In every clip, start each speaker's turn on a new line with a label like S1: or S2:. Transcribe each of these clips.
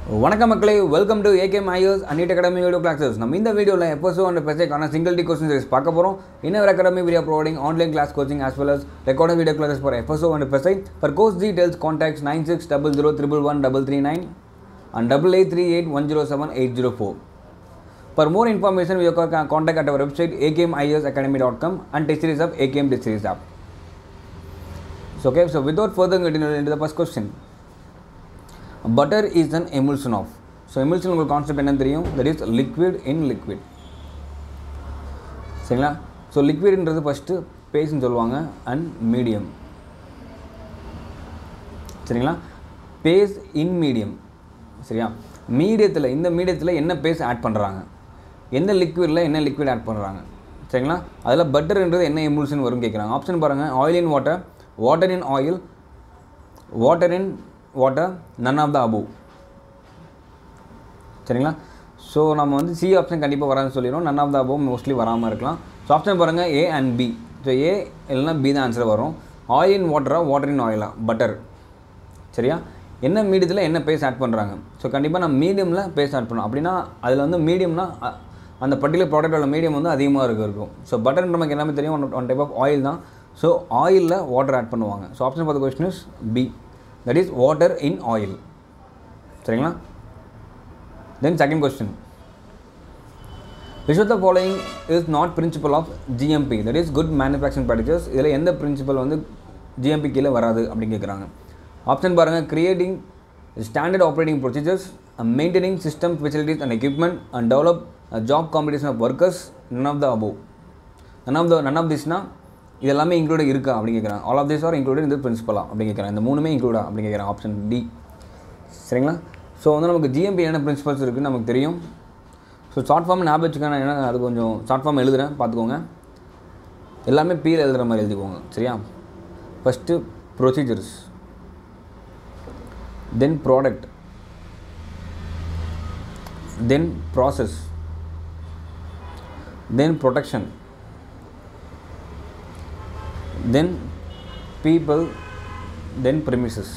S1: வணக்கம் மக்களே welcome to AK ஐஎஸ் அனிட் அகாடமி வீடியோ கிளாஸஸ் நம்ம இந்த வீடியோவில் எபிசோட் அண்ட் பெஸ்டேக்கான சிங்கிள் டி கொஸ்டின் சீரிஸ் பார்க்க போகிறோம் இன்னவர் academy video providing online class coaching as well as recorded video classes for episode and பெஸ்டை for course details contacts nine six double zero triple one double three nine and double eight three eight one zero seven eight zero four For more information, you can contact at our website akmisacademy.com and test series of AKM test series app. So, okay, so without further getting into the first question. Butter is an emulsion of. So, emulsion உங்களுக்கு concept என்ன தெரியும் that is liquid in liquid சரிங்களா so லிக்விட்ன்றது first பேஸ்ன்னு சொல்லுவாங்க and medium சரிங்களா phase in medium சரியா மீடியத்தில் இந்த மீடியத்தில் என்ன பேஸ் ஆட் பண்ணுறாங்க எந்த லிக்விடில் என்ன லிக்விட் ஆட் பண்ணுறாங்க சரிங்களா அதில் பட்டர்ன்றது என்ன எமுல்ஷன் வரும் கேட்குறாங்க ஆப்ஷன் பாருங்கள் oil in water water in oil water in water none of the above சரிங்களா ஸோ நம்ம வந்து சி ஆப்ஷன் கண்டிப்பாக வராதுன்னு சொல்லிடுவோம் none of the above mostly வராமல் இருக்கலாம் ஸோ ஆப்ஷன் பாருங்கள் A and B so A இல்லைனா பி தான் ஆன்சர் வரும் ஆயில் இன் வாட்டரா வாட்டர் இன் ஆயிலா பட்டர் சரியா என்ன மீடியத்தில் என்ன பேஸ் ஆட் பண்ணுறாங்க ஸோ கண்டிப்பாக நான் மீடியமில் பேஸ் ஆட் பண்ணணும் அப்படின்னா அதில் வந்து மீடியம்னா அ- அந்த பர்டிகுலர் ப்ராடக்டோட மீடியம் வந்து அதிகமாக இருக்க இருக்கும் ஸோ பட்டர் நமக்கு எல்லாமே தெரியும் one one type of oil தான் ஸோ ஆயிலில் வாட்டர் ஆட் பண்ணுவாங்க ஸோ ஆப்ஷன் பார்த்த question is B that is water in oil சரிங்களா then second question which of the following is not principle of GMP that is good manufacturing practices இதில் எந்த principal வந்து GMP கீழே வராது அப்படின்னு கேட்குறாங்க ஆப்ஷன் பாருங்கள் creating standard operating procedures maintaining system facilities and equipment and develop job competition of workers none of the above none of the none of திஸ்னா இது எல்லாமே இன்க்ளூட் இருக்கா அப்படின்னு கேட்குறாங்க all of this are included இந்த பிரின்சிபலா அப்படின்னு கேட்குறாங்க இந்த மூணுமே இன்க்ளூடா அப்படின்னு கேட்குறாங்க ஆப்ஷன் டி சரிங்களா ஸோ வந்து நமக்கு ஜிஎம்பி என்ன பிரின்சிபல்ஸ் இருக்குன்னு நமக்கு தெரியும் ஸோ ஷார்ட் ஃபார்ம் ஞாபகம் வச்சுக்க நான் ஏன்னா அது கொஞ்சம் ஷார்ட் ஃபார்ம் எழுதுறேன் பார்த்துக்கோங்க எல்லாமே பீல் எழுதுகிற மாதிரி எழுதிக்கோங்க சரியா first procedures then product then process then protection then people then premises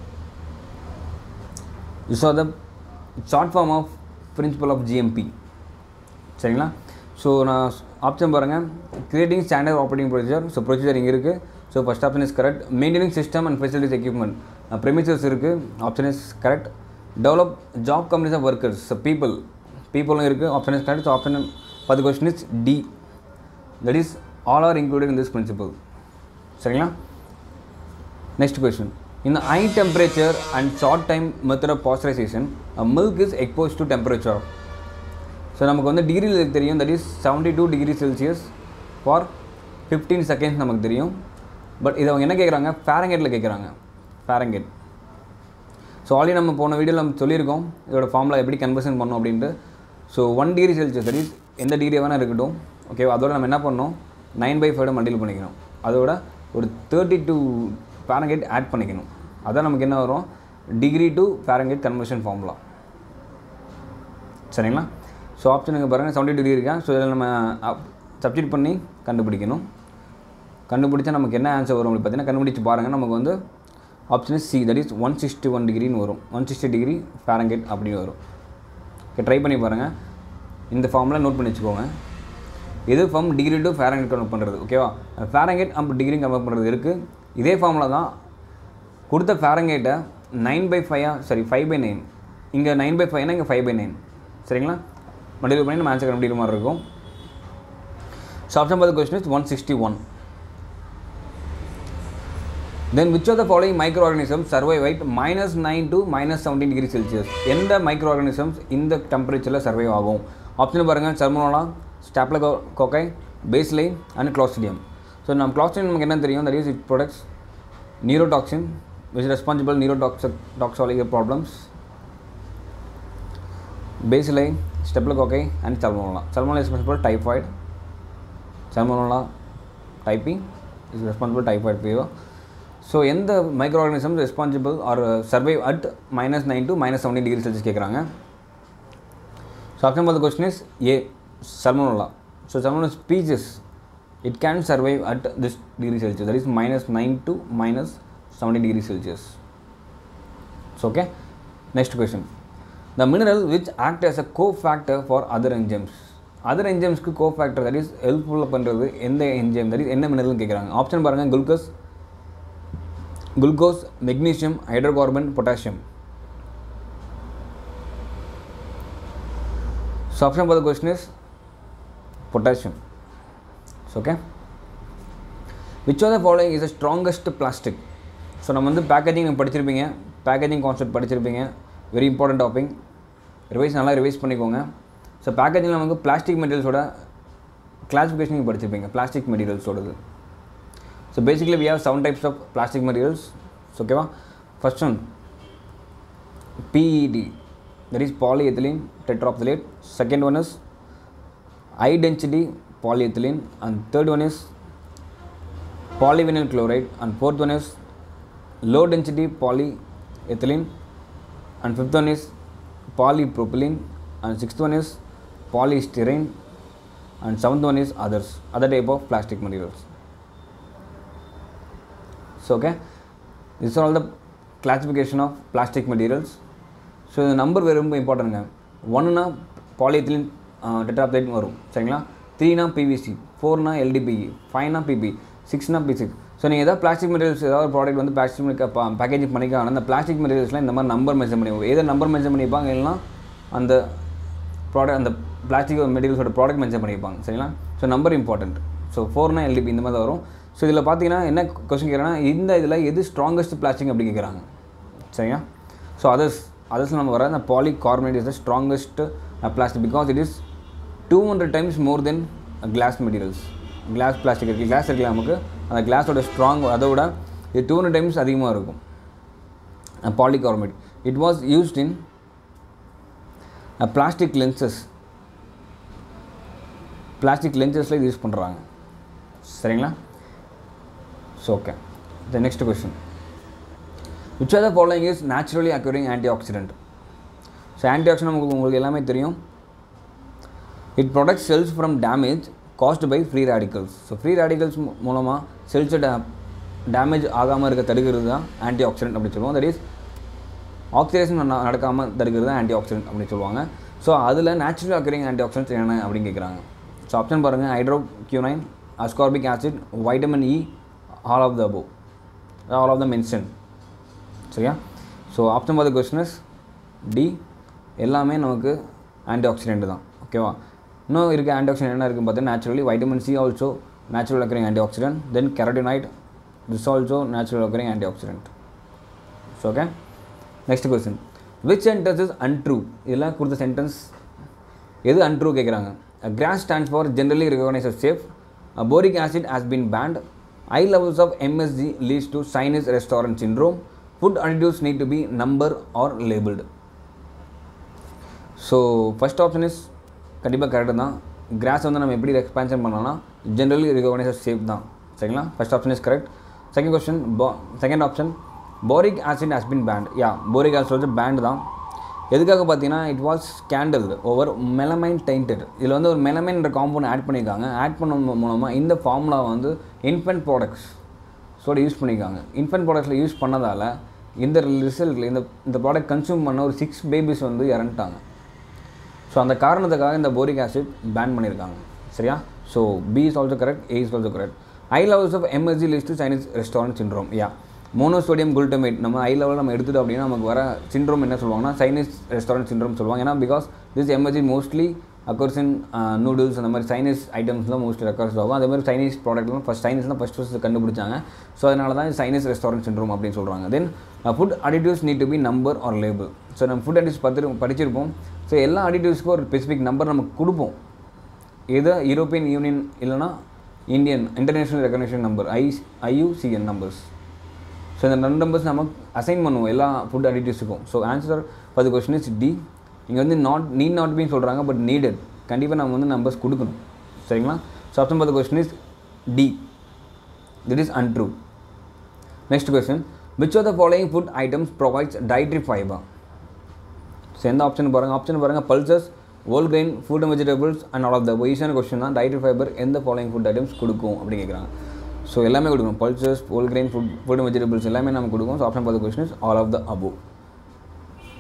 S1: so the short form of principle of GMP சரிங்களா ஸோ நான் ஆப்ஷன் பாருங்கள் creating standard operating procedure so procedure இங்கே இருக்குது so first option is correct maintaining system and facilities equipment premises இருக்குது option is correct develop job companies of workers so people பீப்புளும் இருக்குது option is correct so option பத்து question is D that is all are included in this principle சரிங்களா Next question. In the high temperature and short time method of pasteurization, a milk is exposed to temperature. So நமக்கு வந்து டிகிரியில் தெரியும் that is seventy two degree Celsius for fifteen seconds நமக்கு தெரியும் but இதை அவங்க என்ன கேட்குறாங்க ஃபேரங்கேட்டில் கேட்குறாங்க ஃபேரங்கேட் ஸோ ஆல்ரெடி நம்ம போன வீடியோவில் நம்ம சொல்லியிருக்கோம் இதோட ஃபார்முலா எப்படி கன்வர்ஷன் பண்ணோம் அப்படின்ட்டு so one degree Celsius that is எந்த டிகிரி வேணால் இருக்கட்டும் ஓகேவா அதோட நம்ம என்ன பண்ணோம் நைன் பை ஃபைவ் மல்டிபிள் பண்ணிக்கணும் அதோட ஒரு தேர்ட்டி டூ ஃபேரங்கேட் ஆட் பண்ணிக்கணும் அதான் நமக்கு என்ன வரும் degree to Fahrenheit conversion formula சரிங்களா ஸோ ஆப்ஷனுக்கு பாருங்கள் செவன்ட்டி டிகிரி இருக்கா ஸோ இதில் நம்ம சப்ஜெக்ட் பண்ணி கண்டுபிடிக்கணும் கண்டுபிடிச்சா நமக்கு என்ன ஆன்சர் வரும் அப்படின்னு பார்த்தீங்கன்னா கண்டுபிடிச்சு பாருங்கள் நமக்கு வந்து option C that is one sixty one டிகிரின்னு வரும் ஒன் சிக்ஸ்டி டிகிரி ஃபேரங்கேட் அப்படின்னு வரும் ஓகே ட்ரை பண்ணி பாருங்கள் இந்த ஃபார்மில் நோட் பண்ணி வச்சுக்கோங்க இது form degree to Fahrenheit convert பண்ணுறது ஓகேவா ஃபேரங்கேட் அப்புறம் டிகிரி கன்வெர்ட் பண்ணுறது இருக்குது இதே ஃபார்மில் தான் கொடுத்த ஃபேரங்கேட்டை நைன் பை ஃபைவா சாரி ஃபைவ் பை நைன் இங்கே நைன் பை ஃபைவ்னா இங்கே ஃபைவ் பை நைன் சரிங்களா மல்டிபிள் பண்ணி நம்ம ஆன்சர் கண்டுபிடிக்கிற மாதிரி இருக்கும் ஸோ ஆப்ஷன் பார்த்த question is one sixty one then which of the following micro organism survive at minus nine to minus seventeen degree Celsius எந்த மைக்ரோ ஆர்கானிசம்ஸ் இந்த டெம்பரேச்சரில் சர்வைவ் ஆகும் ஆப்ஷன் பாருங்கள் salmonella staphylococcus bacillus and clostridium so நம்ம Clostridium நமக்கு என்ன தெரியும் that is it products neurotoxin which is responsible neurotoxic toxological problems bacilli staphylococcus and salmonella salmonella is responsible for typhoid salmonella typing is responsible for typhoid fever so எந்த micro organisms responsible are survive at minus nine to minus seventeen degree Celsius கேட்குறாங்க so option பார்த்த question is A salmonella so salmonella species it can survive at this degree celsius that is minus 9 to minus 70 degree celsius so okay next question the mineral which act as a co-factor for other enzymes other என்ஜைம்ஸ்க்கு cofactor that is ஹெல்ப்ஃபுல்லாக பண்ணுறது எந்த enzyme that is என்ன மினரல்னு கேட்குறாங்க option பாருங்கள் glucose glucose magnesium hydrocarbon potassium so option for the question is potassium okay which are the following is the strongest plastic so நம்ம வந்து packaging நம்ம படிச்சிருப்பீங்க பேக்கேஜிங் கான்செப்ட் படிச்சிருப்பீங்க வெரி இம்பார்ட்டன்ட் டாபிக் ரிவைஸ் நல்லா revise பண்ணிக்கோங்க ஸோ பேக்கேஜிங்கில் நமக்கு பிளாஸ்டிக் மெட்டீரியல்ஸோட கிளாஸிஃபிகேஷன் நீங்கள் படிச்சிருப்பீங்க பிளாஸ்டிக் மெட்டீரியல்ஸோடது so basically we have seven types of plastic materials ஓகேவா first one PED that is polyethylene tetraphthalate second one is high density polyethylene and third one is polyvinyl chloride and fourth one is low density polyethylene and fifth one is polypropylene and sixth one is polystyrene and seventh one is others other type of plastic materials so okay these are all the classification of plastic materials so இந்த number ரொம்ப இம்பார்ட்டன்ட்ங்க ஒன்றுனா polyethylene terephthalate வரும் சரிங்களா த்ரீனா PVC ஃபோர்னா LDPE ஃபைவ்னா PP சிக்ஸ்னா பி சிக்ஸ் ஸோ நீங்கள் ஏதாவது பிளாஸ்டிக் மெட்டீரியல்ஸ் ஏதாவது ப்ராடக்ட் வந்து பிளாஸ்டிக் பேக்கேஜிங் பண்ணிக்கலாம் அந்த பிளாஸ்டிக் மெட்டீரியல்ஸ்லாம் இந்த மாதிரி நம்பர் மென்ஷன் பண்ணி எதை நம்பர் மென்ஷன் பண்ணியிருப்பாங்க இல்லைனா அந்த ப்ராடக்ட் அந்த பிளாஸ்டிக் மெட்டீரியல்ஸோட ப்ராடக்ட் மென்ஷன் பண்ணியிருப்பாங்க சரிங்களா ஸோ நம்பர் இம்பார்ட்டன்ட் ஸோ ஃபோர்னா எல்டிபி இந்த மாதிரி தான் வரும் ஸோ இதில் பார்த்தீங்கன்னா என்ன கொஸ்டின் கேட்குறேன்னா இந்த இதில் எது ஸ்ட்ராங்கஸ்ட் பிளாஸ்டிக் அப்படி கேட்குறாங்க சரிங்களா ஸோ அதர்ஸ் அதர்ஸ் நம்ம வர அந்த polycarbonate is the strongest plastic because it is two hundred times more than glass materials glass plastic இருக்குது கிளாஸ் இருக்குல்ல நமக்கு அந்த கிளாஸோட ஸ்ட்ராங் அதை விட இது டூ ஹண்ட்ரட் டைம்ஸ் அதிகமாக இருக்கும் polycarbonate it was used in plastic lenses plastic லென்சஸில் இது யூஸ் பண்ணுறாங்க சரிங்களா so okay the next question which are the following is naturally occurring antioxidant so antioxidant உங்களுக்கு உங்களுக்கு எல்லாமே தெரியும் it protect cells from damage caused by free radicals so free radicals மூலமாக செல்ஸை டே டேமேஜ் ஆகாமல் இருக்க தடுக்கிறது தான் ஆன்டி ஆக்சிடென்ட் அப்படின்னு சொல்லுவோம் தட் இஸ் ஆக்சிடேஷன் நடக்காமல் தடுக்கிறது தான் ஆன்டி ஆக்சிடென்ட் அப்படின்னு சொல்லுவாங்க ஸோ அதில் நேச்சுரல் அக்கரிங் ஆன்டி ஆக்சிடென்ட்ஸ் என்ன அப்படின்னு கேட்குறாங்க ஸோ ஆப்ஷன் பாருங்கள் hydroquinone ascorbic acid vitamin E all of the above all of the mention சரியா so option for the question is D எல்லாமே நமக்கு ஆன்டி ஆக்சிடென்ட் தான் ஓகேவா இன்னும் இருக்க ஆன்டி ஆக்சிடென்ட் என்ன இருக்குன்னு பார்த்தீங்கன்னா naturally vitamin C also natural occurring antioxidant then carotenoid this also natural occurring antioxidant so okay next question which sentence is untrue இதெல்லாம் கொடுத்த சென்டென்ஸ் எது அன்ட்ரூ கேட்குறாங்க GRAS stands for generally recognise safe boric acid has been banned high levels of MSG leads to Chinese restaurant syndrome food additives need to be number are labelled so first option is கண்டிப்பாக correct தான் cross வந்து நம்ம எப்படி expansion பண்ணலாம்னா generally recognise safe தான் சரிங்களா first option is correct second question போ second option boric acid has been banned yeah boric acid வந்து பேண்ட் தான் எதுக்காக பார்த்தீங்கன்னா it was scandal over melamine tainted இதில் வந்து ஒரு மெலமைன்ற காம்பவுண்ட் ஆட் பண்ணியிருக்காங்க ஆட் பண்ண மூலமாக இந்த ஃபார்முலா வந்து இன்ஃபென்ட் ப்ராடக்ட்ஸ் ஸோட யூஸ் பண்ணியிருக்காங்க இன்ஃபென்ட் ப்ராடக்ட்ஸில் யூஸ் பண்ணதால் இந்த ரிசல்ட்டில் இந்த இந்த ப்ராடக்ட் கன்சியூம் பண்ண ஒரு சிக்ஸ் பேபிஸ் வந்து இறந்துட்டாங்க ஸோ அந்த காரணத்துக்காக இந்த போரிக் ஆசிட் பேன் பண்ணியிருக்காங்க சரியா so B is also correct A is also correct high levels of MSG லிஸ்ட் Chinese restaurant syndrome yeah monosodium glutamate நம்ம ஹை லெவலில் நம்ம எடுத்துட்டோம் அப்படின்னா நமக்கு வர சிண்ட்ரோம் என்ன சொல்லுவாங்கன்னா சைனீஸ் ரெஸ்டாரண்ட் சிண்ட்ரோம் சொல்லுவாங்க ஏன்னா because this MSG mostly occurs in noodles அந்த மாதிரி சைனீஸ் ஐட்டம்ஸ்லாம் மோஸ்ட்லி ரெக்கர்ஸ் ஆகும் அதே மாதிரி சைனீஸ் ப்ராடக்ட்லாம் ஃபஸ்ட் சைனீஸ் தான் ஃபஸ்ட் ஃபஸ்ட் கண்டுபிடிச்சாங்க ஸோ அதனால தான் சைனீஸ் ரெஸ்டாரண்ட் சிண்ட்ரோம் அப்படின்னு சொல்கிறாங்க then food additives need to be number are label so நம்ம ஃபுட் அடிட்டிவ்ஸ் பார்த்து படிச்சிருப்போம் ஸோ எல்லா அடிட்டிவ்ஸ்க்கும் ஒரு ஸ்பெசிஃபிக் நம்பர் நம்ம கொடுப்போம் எது யூரோப்பியன் யூனியன் இல்லைனா Indian international recognition number I IUCN numbers so இந்த ரெண்டு நம்பர்ஸ் நம்ம அசைன் பண்ணுவோம் எல்லா ஃபுட் அடிட்டிவ்ஸுக்கும் so answer for the question is D இங்கே வந்து நாட் நீட் நாட் பின்னு சொல்கிறாங்க பட் நீடட் கண்டிப்பாக நம்ம வந்து நம்பர்ஸ் கொடுக்கணும் சரிங்களா so option for the question is D that is untrue next question which are the following food items provides dietary fibre so எந்த option பாருங்கள் ஆப்ஷன் பாருங்கள் pulses whole grain food and vegetables and all of the ஈஸியான question தான் dietary fibre எந்த following food items கொடுக்கும் அப்படின்னு கேட்குறாங்க so எல்லாமே கொடுக்கணும் pulses whole grain food food and vegetables எல்லாமே நம்ம கொடுக்கும் ஸோ ஆப்ஷன் பார்த்த question is all of the above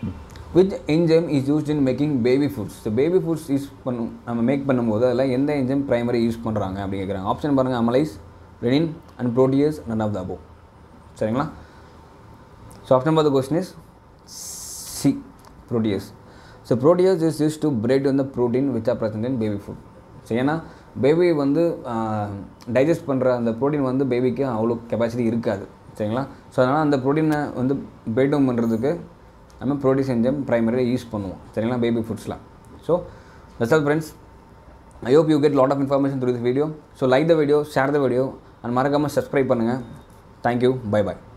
S1: which enzyme is used in making baby foods so baby foods use பண்ணும் நம்ம மேக் பண்ணும்போது அதில் எந்த என்ஜைம் ப்ரைமரி யூஸ் பண்ணுறாங்க அப்படி கேட்குறாங்க ஆப்ஷன் பாருங்கள் amylase rennin and protease none of the above சரிங்களா so option number the question is C protease so protease is use to break வந்து protein which are present in baby food so ஏன்னா baby வந்து digest பண்ணுற அந்த protein வந்து பேபிக்கு அவ்வளோ capacity இருக்காது சரிங்களா ஸோ அதனால் அந்த ப்ரோட்டீனை வந்து பிரேக் டவுன் பண்ணுறதுக்கு நம்ம ப்ரோட்டீஸ் என்ஜைம் ப்ரைமரியாக யூஸ் பண்ணுவோம் சரிங்களா பேபி ஃபுட்ஸில் so that's all friends I hope you get lot of information through this video so like the video share the video and மறக்காமல் சப்ஸ்கிரைப் பண்ணுங்கள் தேங்க்யூ பை பாய்